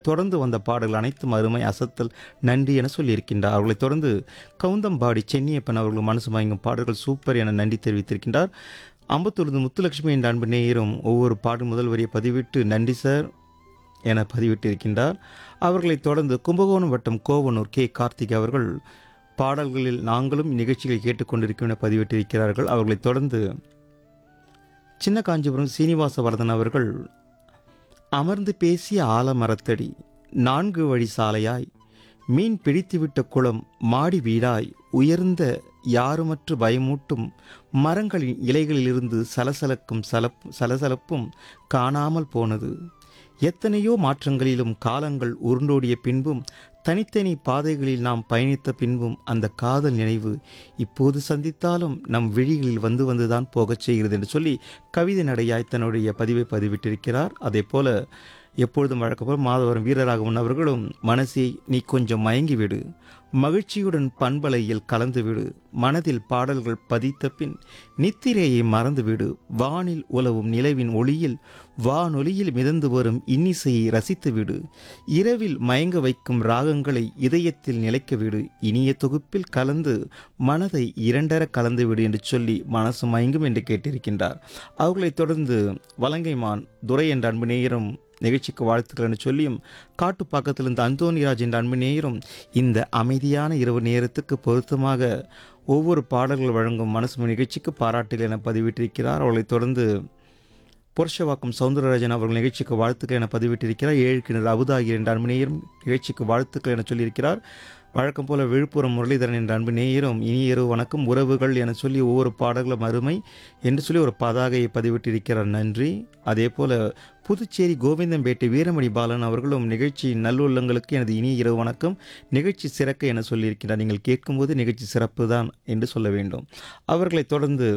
தொடர்ந்து வந்த பாடல்கள் அனைத்தும் அருமை அசத்தல் நன்றி என சொல்லியிருக்கின்றார் அவர்களைத் தொடர்ந்து கவுந்தம்பாடி சென்னியப்பன் அவர்கள் மனசு மயங்கும் பாடல்கள் சூப்பர் என நன்றி தெரிவித்திருக்கின்றார் அம்பத்தூர்ந்து முத்துலட்சுமி என்ற அன்பு நேயரும் ஒவ்வொரு பாடல் முதல் வரியை பதிவிட்டு நன்றி சார் என பதிவிட்டிருக்கின்றார் அவர்களைத் தொடர்ந்து கும்பகோணம் வட்டம் கோவனூர் கே கார்த்திக் அவர்கள் பாடல்களில் நாங்களும் நிகழ்ச்சிகளை கேட்டுக்கொண்டிருக்கிறோம் என பதிவிட்டிருக்கிறார்கள் அவர்களைத் தொடர்ந்து சின்ன காஞ்சிபுரம் சீனிவாசவர்தன் அவர்கள் அமர்ந்து பேசிய ஆலமரத்தடி நான்கு வழி சாலையாய் மீன் பிடித்துவிட்ட குளம் மாடி வீடாய் உயர்ந்த யாருமற்று பயமூட்டும் மரங்களின் இலைகளிலிருந்து சலசலக்கும் சலப் சலசலப்பும் காணாமல் போனது எத்தனையோ மாற்றங்களிலும் காலங்கள் உருண்டோடிய பின்பும் தனித்தனி பாதைகளில் நாம் பயணித்த பின்பும் அந்த காதல் நினைவு இப்போது சந்தித்தாலும் நம் விழிகளில் வந்து வந்துதான் போகச் செய்கிறது என்று சொல்லி கவிதை நடையாய் தன்னுடைய பதிவை பதிவிட்டிருக்கிறார் அதே போல எப்பொழுதும் வழக்கப்போல் மாதவரம் வீரராகவன் அவர்களும் மனசை நீ கொஞ்சம் மயங்கிவிடு மகிழ்ச்சியுடன் பண்பலையில் கலந்துவிடு மனதில் பாடல்கள் பதித்த பின் நித்திரையை மறந்துவிடு வானில் உலவும் நிலவின் ஒளியில் வானொலியில் மிதந்து வரும் இன்னிசையை ரசித்துவிடு இரவில் மயங்க வைக்கும் ராகங்களை இதயத்தில் நிலைக்க விடு இனிய தொகுப்பில் கலந்து மனதை இரண்டர கலந்துவிடு என்று சொல்லி மனசு மயங்கும் என்று கேட்டிருக்கின்றார் அவர்களைத் தொடர்ந்து வலங்கைமான் துரை என்ற அன்பு நேயரும் நிகழ்ச்சிக்கு வாழ்த்துக்கள் என்று சொல்லியும் காட்டுப்பாக்கத்திலிருந்து அந்தோனிராஜ் என்ற அன்பு நேயரும் இந்த அமைதியான இரவு நேரத்துக்கு பொருத்தமாக ஒவ்வொரு பாடல்கள் வழங்கும் மனசு நிகழ்ச்சிக்கு பாராட்டுகள் என பதிவிட்டிருக்கிறார் அவர்களைத் தொடர்ந்து புருஷவாக்கம் சவுந்தரராஜன் அவர்கள் நிகழ்ச்சிக்கு வாழ்த்துக்கள் என பதிவிட்டிருக்கிறார் ஏழு கிணறு அபுதாகி என்ற அன்பு நேயரும் நிகழ்ச்சிக்கு வாழ்த்துக்கள் என சொல்லியிருக்கிறார் வழக்கம் போல விழுப்புரம் முரளிதரன் என்ற அன்பு நேயரும் இனிய இரவு வணக்கம் உறவுகள் என சொல்லி ஒவ்வொரு பாடல்களும் அருமை என்று சொல்லி ஒரு பதாகையை பதிவிட்டிருக்கிறார் நன்றி அதே போல புதுச்சேரி கோவிந்தம்பேட்டை வீரமணி பாலன் அவர்களும் நிகழ்ச்சி நல்லுள்ளங்களுக்கு எனது இனிய இரவு வணக்கம் நிகழ்ச்சி சிறக்க என சொல்லியிருக்கிறார் நீங்கள் கேட்கும்போது நிகழ்ச்சி சிறப்பு தான் என்று சொல்ல வேண்டும் அவர்களைத் தொடர்ந்து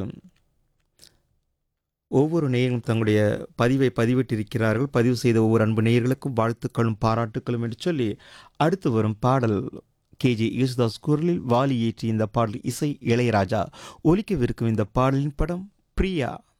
ஒவ்வொரு நேயர்களும் தங்களுடைய பதிவை பதிவிட்டிருக்கிறார்கள் பதிவு செய்த ஒவ்வொரு அன்பு நேயர்களுக்கும் வாழ்த்துக்களும் பாராட்டுக்களும் என்று சொல்லி அடுத்து வரும் பாடல் கேஜி யேசுதாஸ் குரலில் வாலி ஏற்றி இந்த பாடல் இசை இளையராஜா ஒலிக்கவிருக்கும் இந்த பாடலின் படம் பிரியா